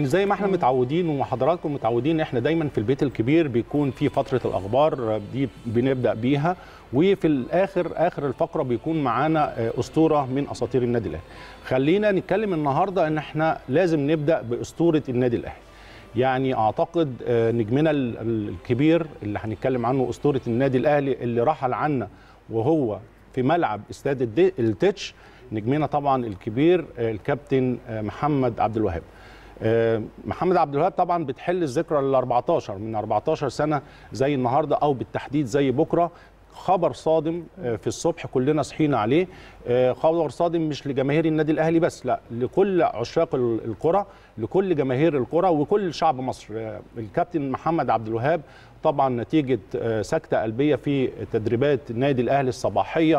يعني زي ما احنا متعودين وحضراتكم متعودين احنا دايما في البيت الكبير بيكون في فتره الاخبار دي بنبدا بيها وفي الاخر اخر الفقره بيكون معانا اسطوره من اساطير النادي الاهلي خلينا نتكلم النهارده ان احنا لازم نبدا باسطوره النادي الاهلي يعني اعتقد نجمنا الكبير اللي هنتكلم عنه اسطوره النادي الاهلي اللي رحل عنا وهو في ملعب استاد التتش نجمنا طبعا الكبير الكابتن محمد عبد الوهاب محمد عبد الوهاب طبعا بتحل الذكرى ال 14 من 14 سنه زي النهارده او بالتحديد زي بكره خبر صادم في الصبح كلنا صحينا عليه خبر صادم مش لجماهير النادي الاهلي بس لا لكل عشاق الكره لكل جماهير الكره وكل شعب مصر الكابتن محمد عبد الوهاب طبعا نتيجه سكته قلبيه في تدريبات النادي الاهلي الصباحيه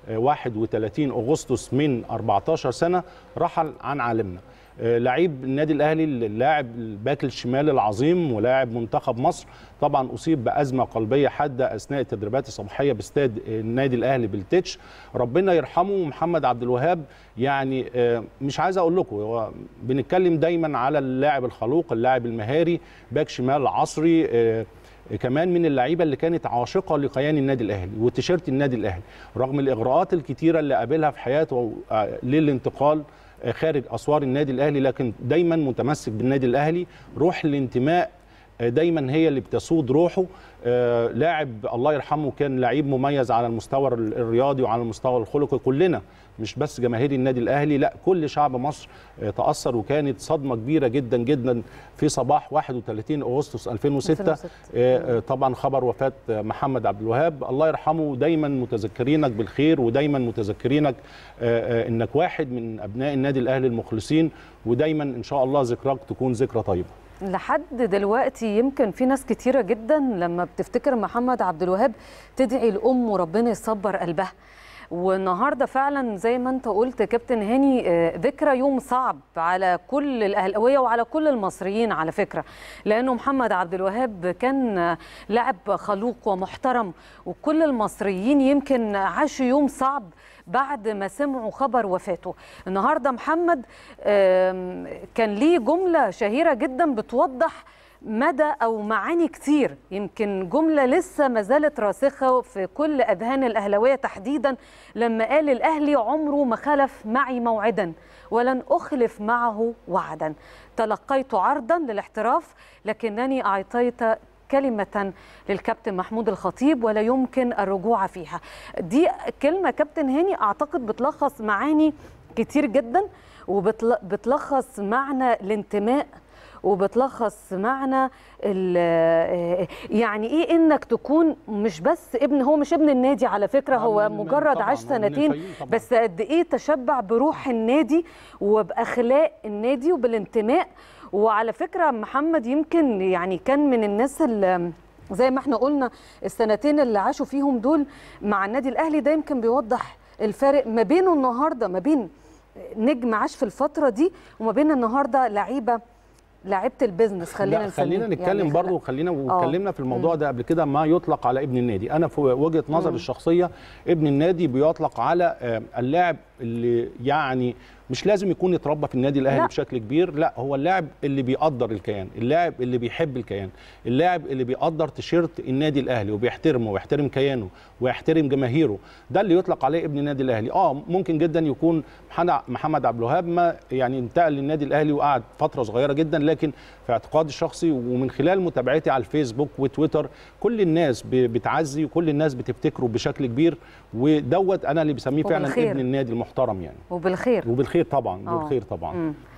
31 اغسطس من 14 سنه رحل عن عالمنا لعيب النادي الاهلي اللاعب الباك الشمال العظيم ولاعب منتخب مصر طبعا اصيب بازمه قلبيه حاده اثناء التدريبات الصباحيه باستاد النادي الاهلي بالتتش ربنا يرحمه محمد عبد الوهاب يعني مش عايز اقول لكم هو بنتكلم دايما على اللاعب الخلوق اللاعب المهاري باك شمال عصري كمان من اللعيبه اللي كانت عاشقه لكيان النادي الاهلي وتيشيرت النادي الاهلي رغم الاغراءات الكتيره اللي قابلها في حياته للانتقال خارج اسوار النادي الاهلي لكن دايما متمسك بالنادي الاهلي روح الانتماء دايما هي اللي بتسود روحه آه لاعب الله يرحمه كان لعيب مميز على المستوى الرياضي وعلى المستوى الخلقي كلنا مش بس جماهير النادي الاهلي لا كل شعب مصر آه تاثر وكانت صدمه كبيره جدا جدا في صباح 31 اغسطس 2006, 2006. آه طبعا خبر وفاه محمد عبد الوهاب الله يرحمه دايما متذكرينك بالخير ودايما متذكرينك انك واحد من ابناء النادي الاهلي المخلصين ودايما ان شاء الله ذكراك تكون ذكرى طيبه لحد دلوقتي يمكن في ناس كتيرة جدا لما بتفتكر محمد عبد الوهاب تدعي الأم وربنا يصبر قلبها والنهارده فعلا زي ما انت قلت كابتن هاني ذكرى يوم صعب على كل الاهلاويه وعلى كل المصريين على فكره لانه محمد عبد الوهاب كان لاعب خلوق ومحترم وكل المصريين يمكن عاشوا يوم صعب بعد ما سمعوا خبر وفاته النهارده محمد كان ليه جمله شهيره جدا بتوضح مدى او معاني كتير يمكن جمله لسه ما زالت راسخه في كل اذهان الاهلاويه تحديدا لما قال الاهلي عمره ما خلف معي موعدا ولن اخلف معه وعدا تلقيت عرضا للاحتراف لكنني اعطيت كلمة للكابتن محمود الخطيب ولا يمكن الرجوع فيها دي كلمة كابتن هاني أعتقد بتلخص معاني كتير جدا وبتلخص معنى الانتماء وبتلخص معنى يعني ايه انك تكون مش بس ابن هو مش ابن النادي على فكره هو مجرد عاش سنتين بس قد ايه تشبع بروح النادي وباخلاق النادي وبالانتماء وعلى فكره محمد يمكن يعني كان من الناس اللي زي ما احنا قلنا السنتين اللي عاشوا فيهم دول مع النادي الاهلي ده يمكن بيوضح الفارق ما بينه النهارده ما بين نجم عاش في الفتره دي وما بين النهارده لعيبه لعيبه البيزنس خلينا خلينا نتكلم يعني برضه وخلينا واتكلمنا في الموضوع ده قبل كده ما يطلق على ابن النادي انا في وجهه نظري الشخصيه ابن النادي بيطلق على اللاعب اللي يعني مش لازم يكون يتربى في النادي الاهلي لا. بشكل كبير لا هو اللاعب اللي بيقدر الكيان اللاعب اللي بيحب الكيان اللاعب اللي بيقدر تيشيرت النادي الاهلي وبيحترمه ويحترم كيانه ويحترم جماهيره ده اللي يطلق عليه ابن النادي الاهلي اه ممكن جدا يكون محمد عبد الوهاب ما يعني انتقل للنادي الاهلي وقعد فتره صغيره جدا لكن في اعتقادي الشخصي ومن خلال متابعتي على الفيسبوك وتويتر كل الناس بتعزي وكل الناس بتفتكره بشكل كبير ودوت انا اللي بسميه فعلا ابن النادي المحترم يعني وبالخير وبالخير طبعا بالخير طبعا